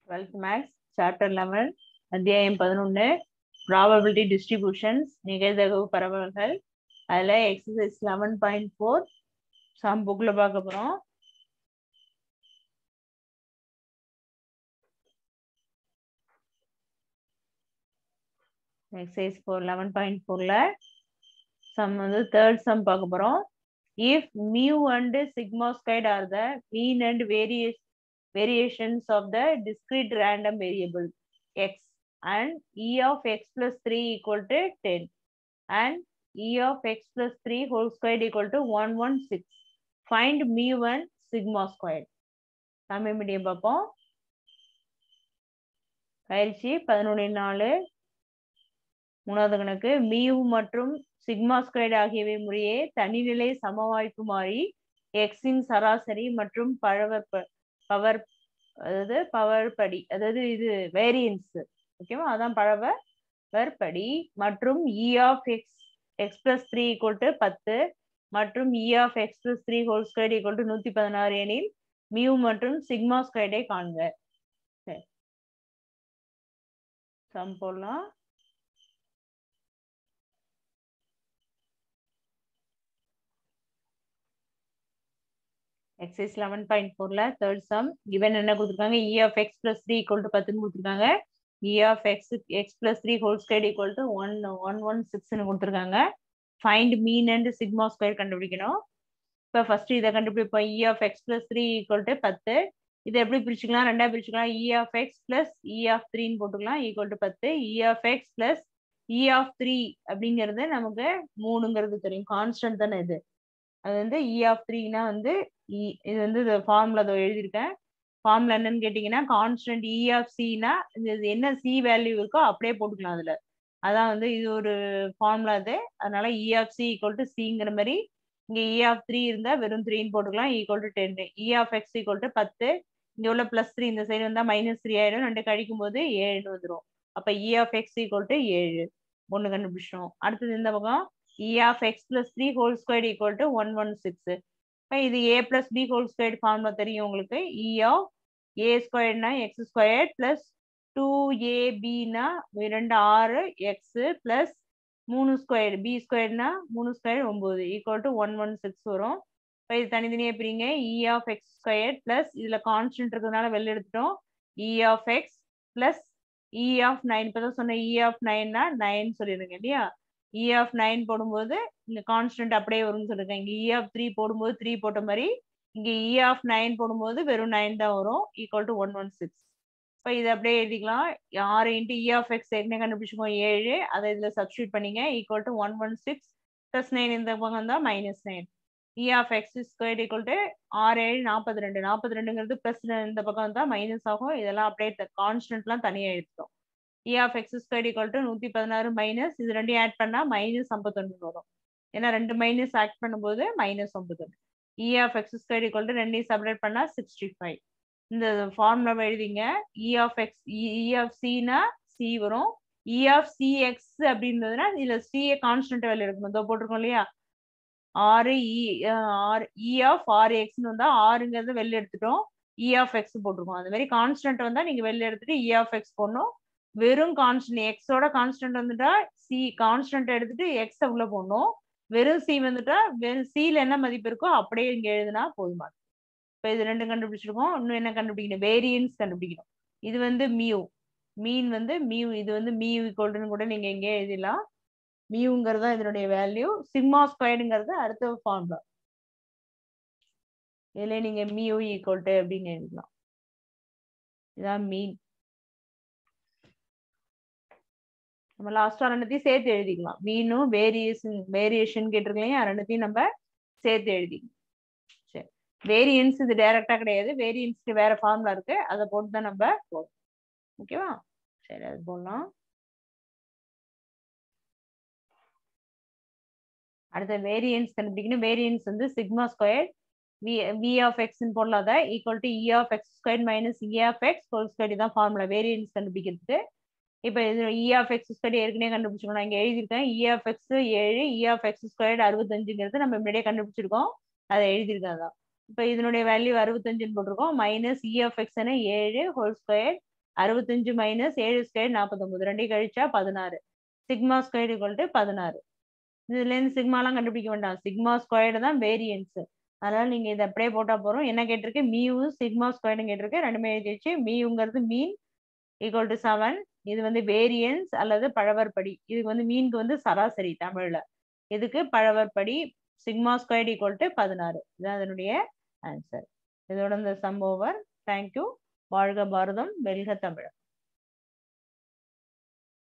twelfth maths chapter eleven அத்தியாயம் பதினொன்று probability distributions நிகழ்தகவு பரவல்கள் அதில் exercise eleven point four sum புக்கில் பார்க்க போகிறோம் எக்ஸசைஸ் ஃபோர் லெவன் பாயிண்ட் ஃபோரில் சம் வந்து தேர்ட் சம் பார்க்க போகிறோம் if mu and sigma squared are the mean and variance variations of the discrete random variable x and e of x plus 3 equal to 10 and e of x plus 3 whole squared equal to 116 find mu1 sigma squared Tamil medium பார்ப்போம் பயிற்சி பதினொன்று நாலு மூணாவது கணக்கு mu மற்றும் sigma squared ஆகியவை முறையே தனிநிலை சமவாய்ப்பு மாறி எக்ஸின் சராசரி மற்றும் பழவ பவர் அதாவது பவர் படி அதாவது இது வேரியன்ஸ் ஓகேவா அதான் பழவர் படி மற்றும் E of x x plus three equal to பத்து மற்றும் E of x plus three whole square equal to நூத்தி பதினாறு எனில் மியூ மற்றும் சிக்மா ஸ்கொயர்டை காண்க சரி சம் போடலாம் எக்ஸைஸ் லெவன் பாயிண்ட் ஃபோர்ல தேர்ட் சம் இவன் என்ன கொடுத்துருக்காங்க E of x plus three equal to பத்துன்னு கொடுத்துருக்காங்க E of x x plus three whole square equal to one one one சிக்ஸ்னு கொடுத்துருக்காங்க find mean and sigma square கண்டுபிடிக்கணும் இப்போ ஃபர்ஸ்ட் இதை கண்டுபிடிப்போம் E of x plus three equal to பத்து இதை எப்படி பிரிச்சுக்கலாம் ரெண்டா பிரிச்சுக்கலாம் E of x plus E of த்ரீன்னு போட்டுக்கலாம் ஈக்குவல் டு பத்து E of x plus E of three அப்படிங்கிறது நமக்கு மூணுங்கிறது தெரியும் கான்ஸ்டன்ட் தானே இது அது வந்து இ ஆஃப் த்ரீனா வந்து இது வந்து ஃபார்முலா அதை எழுதியிருக்கேன் ஃபார்முலா என்னன்னு கேட்டிங்கன்னா கான்ஸ்டன்ட் இ ஆஃப் சினா இது என்ன சி வேல்யூ இருக்கோ அப்படியே போட்டுக்கலாம் அதில் அதான் வந்து இது ஒரு ஃபார்முலா அது அதனால E of C equal to சிங்கிற மாதிரி இங்கே இ ஆஃப் த்ரீ இருந்தால் வெறும் த்ரீன்னு போட்டுக்கலாம் equal to ten E of x equal to பத்து இங்கே உள்ள ப்ளஸ் த்ரீ இந்த சைடு வந்தால் மைனஸ் த்ரீ ஆயிடும் ரெண்டு கழிக்கும் போது ஏழுன்னு வந்துடும் அப்போ E of x equal to ஏழு ஒன்று கண்டுபிடிச்சோம் அடுத்தது இந்த பக்கம் E of x plus three whole square equal to one one six இப்போ இது ஏ plus B whole square formula தெரியும் உங்களுக்கு இ ஆஃப் ஏ ஸ்கொயர்னா x square plus two A பினா ரெண்டு ஆறு எக்ஸ் பிளஸ் மூணு ஸ்கொயர் பி ஸ்கொயர்னா மூணு ஸ்கொயர் ஒம்பது equal to one one six வரும் இப்போ இது தனித்தனியாக பிரிங்க E of x square plus இதில் கான்ஸ்டன்ட் இருக்கிறதுனால வெளில எடுத்துட்டோம் E of x plus E of nine இப்போ தான் சொன்னேன் இ ஆஃப் நைன்னா நைன் சொல்லிடுங்க இல்லையா இ ஆஃப் நைன் போடும்போது இங்க கான்ஸ்டன்ட் அப்படியே வரும்னு சொல்லிருக்கேன் இங்க இ ஆஃப் த்ரீ போடும்போது த்ரீ போட்ட மாதிரி இங்க இ ஆஃப் நைன் போடும்போது வெறும் நைன் தான் வரும் equal to one one six இப்போ இதை அப்படியே எழுதிக்கலாம் ஆறு இன்ட்டு இ ஆஃப் எக்ஸ் ஏற்கனவே கண்டுபிடிச்சிக்கோம் ஏழு அதை இதில் சப்ஸ்டியூட் பண்ணிங்க equal to one one six plus nine இந்த பக்கம் தான் minus nine E of x square equal to ஆறு ஏழு நாற்பத்தி ரெண்டு நாற்பத்தி ரெண்டுங்கிறது ப்ளஸ் இந்த பக்கம் தான் மைனஸ் ஆகும் இதெல்லாம் அப்படியே கான்ஸ்டன்ட்லாம் தனியாக எடுத்துட்டோம் E of x square equal to நூற்றி பதினாறு மைனஸ் இது ரெண்டையும் ஆட் பண்ணால் மைனஸ் ஐம்பத்தொன்று வரும் ஏன்னா ரெண்டு மைனஸ் ஆட் பண்ணும்போது மைனஸ் ஐம்பத்தொன்று E of x square equal to ரெண்டையும் செப்பரேட் பண்ணால் சிக்ஸ்டி ஃபைவ் இந்த ஃபார்முலா எழுதிங்க E of x E of சினா சி வரும் இ ஆஃப் சி எக்ஸ் அப்படின்றதுனா இதில் சிஏ கான்ஸ்டன்ட் வேல்யூ இருக்கணும் இதோ போட்டிருக்கோம் இல்லையா ஆறு இ ஆறு இ ஆஃப் ஆறு எக்ஸ்னு வந்தால் ஆறுங்கிறது வெளில எடுத்துட்டோம் இ ஆஃப் எக்ஸ் போட்டிருக்கோம் அந்த மாதிரி கான்ஸ்டன்ட் வந்தால் நீங்கள் வெளில எடுத்துட்டு இ ஆஃப் எக்ஸ் போடணும் வெறும் கான்ஸ்டன்ட் எக்ஸோட கான்ஸ்டன்ட் வந்துட்டா சி கான்ஸ்டன்ட் எடுத்துட்டு எக்ஸ் உள்ள போடணும் வெறும் சி வந்துட்டா வெறும் சில என்ன மதிப்பு இருக்கோ அப்படியே இங்க எழுதுனா போதுமா இப்போ இது ரெண்டும் கண்டுபிடிச்சிருக்கோம் இன்னும் என்ன கண்டுபிடிக்கணும் வேரியன்ஸ் கண்டுபிடிக்கணும் இது வந்து மியூ மீன் வந்து மியூ இது வந்து மியூ ஈக்குவல்னு கூட நீங்க எங்கே எழுதிடலாம் மியூங்கிறது தான் இதனுடைய வேல்யூ சிக்மா ஸ்கொயர்டுங்கிறது அடுத்த ஃபார்முலா இதுல நீங்க மியூ ஈக்குவல் டு அப்படின்னு எழுதலாம் இதான் மீன் நம்ம லாஸ்டா ரெண்டுத்தையும் சேர்த்து எழுதிக்கலாம் மீனும் வேரியேஷன் வேரியேஷன் கேட்டிருக்கலையும் ரெண்டுத்தையும் நம்ம சேர்த்து எழுதிக்கலாம் சரி வேரியன்ஸ் இது டைரக்டா கிடையாது வேரியன்ஸ்க்கு வேற ஃபார்முலா இருக்கு அதை போட்டு தான் நம்ம போடுறோம் ஓகேவா சரி அது போடலாம் அடுத்த வேரியன்ஸ் கண்டுபிடிக்கணும் வேரியன்ஸ் வந்து sigma square V V of எக்ஸ்ன்னு போடலாத equal to E of x square minus E of x whole square தான் ஃபார்முலா வேரியன்ஸ் கண்டுபிடிக்கிறதுக்கு இப்போ இது இ ஆஃப் எக்ஸ் ஸ்கொயர் ஏற்கனவே கண்டுபிடிச்சிருக்கோம் நான் இங்கே எழுதியிருக்கேன் இ ஆஃப் எக்ஸ் ஏழு இ ஆஃப் எக்ஸ் ஸ்கொயர் அறுபத்தஞ்சுங்கிறது நம்ம முன்னாடியே கண்டுபிடிச்சிருக்கோம் அதை எழுதியிருக்கேன் அதான் இப்போ இதனுடைய வேல்யூ அறுபத்தஞ்சுன்னு போட்டிருக்கோம் மைனஸ் இ ஆஃப் எக்ஸ் ஏழு ஹோல் ஸ்கொயர் அறுபத்தஞ்சு மைனஸ் ஏழு ஸ்கொயர் நாற்பத்தொன்பது ரெண்டையும் கழிச்சா பதினாறு சிக்மா ஸ்கொயர் ஈக்குவல் டு பதினாறு இதுலேருந்து சிக்மாலாம் கண்டுபிடிக்க வேண்டாம் சிக்மா ஸ்கொயர்டு தான் வேரியன்ஸ் அதனால நீங்க இதை அப்படியே போட்டா போறோம் என்ன கேட்டிருக்கு மியூ சிக்மா ஸ்கொயர்னு கேட்டிருக்கு ரெண்டுமே எழுதி வச்சு மியூங்கிறது மீன் ஈக்குவல் டு செவன் இது வந்து வேரியன்ஸ் அல்லது பழவற்படி இதுக்கு வந்து மீனுக்கு வந்து சராசரி தமிழ்ல இதுக்கு பழவற்படி சிக்மா ஸ்கொயர் ஈக்குவல் டு பதினாறு இதுதான் அதனுடைய ஆன்சர் இதோட இந்த சம் ஓவர் தேங்க்யூ வாழ்க பாரதம் வெல்க தமிழ்